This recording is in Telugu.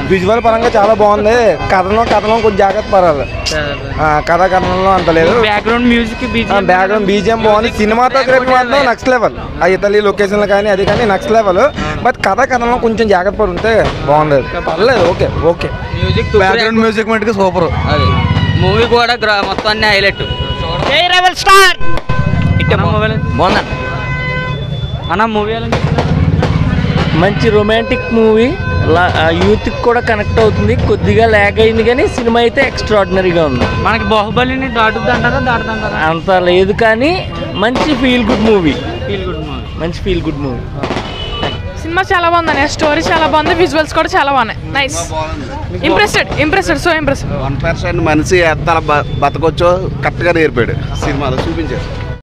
విజువల్ పరంగా చాలా బాగుంది కథనం కథనం కొంచెం జాగ్రత్త పడాలి ఆ, కథ కథనంలో అంత లేదు బ్యాక్గ్రౌండ్ మ్యూజిక్ బ్యాక్గ్రౌండ్ బీజిఎం బాగుంది సినిమాటోగ్రఫీ మాత్రం నెక్స్ట్ లెవెల్ ఆ ఇతలి లొకేషన్లు కానీ అది కానీ నెక్స్ట్ లెవెల్ బట్ కథ కథనం కొంచెం జాగ్రత్త పడి ఉంటే బాగుండేది పర్లేదు okay okay music background music మటుకు సూపర్ అది మూవీ కూడా గ్రా- మొత్తం అన్ని హైలైట్ స్టార్ బాగుందా అన్న మూవీ ఎలా మంచి రొమాంటిక్ మూవీ యూత్కి కూడా కనెక్ట్ అవుతుంది కొద్దిగా ల్యాగ్ అయింది కానీ సినిమా అయితే ఎక్స్ట్రాడినరీగా ఉంది మనకి బాహుబలిని దాటుద్ది అంటారా దాటుదంటారా అంత లేదు కానీ మంచి feel good movie feel good movie మంచి ఫీల్ గుడ్ మూవీ సినిమా చాలా బాగుంది స్టోరీ చాలా బాగుంది విజువల్స్ కూడా చాలా బాగున్నాయి nice impressed impressed so impressed one percent మనిషి ఎంత బతకొచ్చో కరెక్ట్గా నేర్పాడు సినిమాలో చూపించాడు